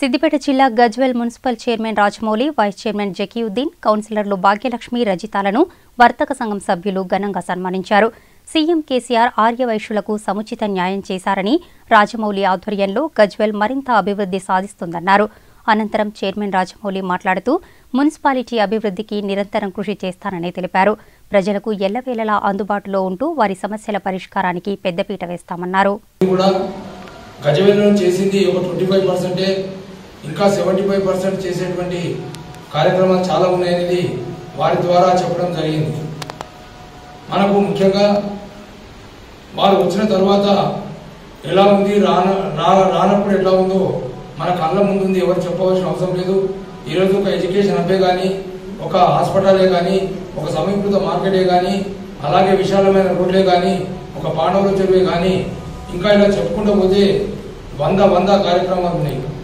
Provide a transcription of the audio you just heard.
సిద్దిపేట జిల్లా Gajwel municipal chairman Rajamouli vice chairman Zakiuddin కౌన్సిలర్లు భాగ్యలక్ష్మి రజితాలను వర్తక సంఘం సభ్యులు ఘనంగా సన్మానించారు సీఎం కేసీఆర్ ఆర్యవైశ్యులకు సముచిత న్యాయం చేశారని రాజమౌళి ఆధ్వర్యంలో గజ్వెల్ మరింత అభివృద్ధి సాధిస్తుందన్నారు అనంతరం చైర్మన్ రాజమౌళి మాట్లాడుతూ మున్సిపాలిటీ అభివృద్ధికి నిరంతరం కృషి చేస్తానని తెలిపారు ప్రజలకు ఎల్లవేళలా అందుబాటులో ఉంటూ వారి సమస్యల పరిష్కారానికి పెద్దపీట వేస్తామన్నారు కూడా గజవేలలో చేసింది ఒక ట్వంటీ ఫైవ్ పర్సెంటే ఇంకా సెవెంటీ ఫైవ్ పర్సెంట్ చేసేటువంటి కార్యక్రమాలు చాలా ఉన్నాయనేది వారి ద్వారా చెప్పడం జరిగింది మనకు ముఖ్యంగా వారు వచ్చిన తర్వాత ఎలా ఉంది రాన రా- రానప్పుడు ఎట్లా ఉందో మన కళ్ళ ముందు ఉంది ఎవరు చెప్పవలసిన అవసరం లేదు ఈరోజు ఒక ఎడ్యుకేషన్ హబ్బే కానీ ఒక హాస్పిటలే కానీ ఒక సమీకృత మార్కెటే కానీ అలాగే విశాలమైన రోడ్లే కానీ ఒక పాండవుల చెరువే కానీ ఇంకా ఇలా చెప్పుకుంటూ పోతే వంద వంద కార్యక్రమాలు ఉన్నాయి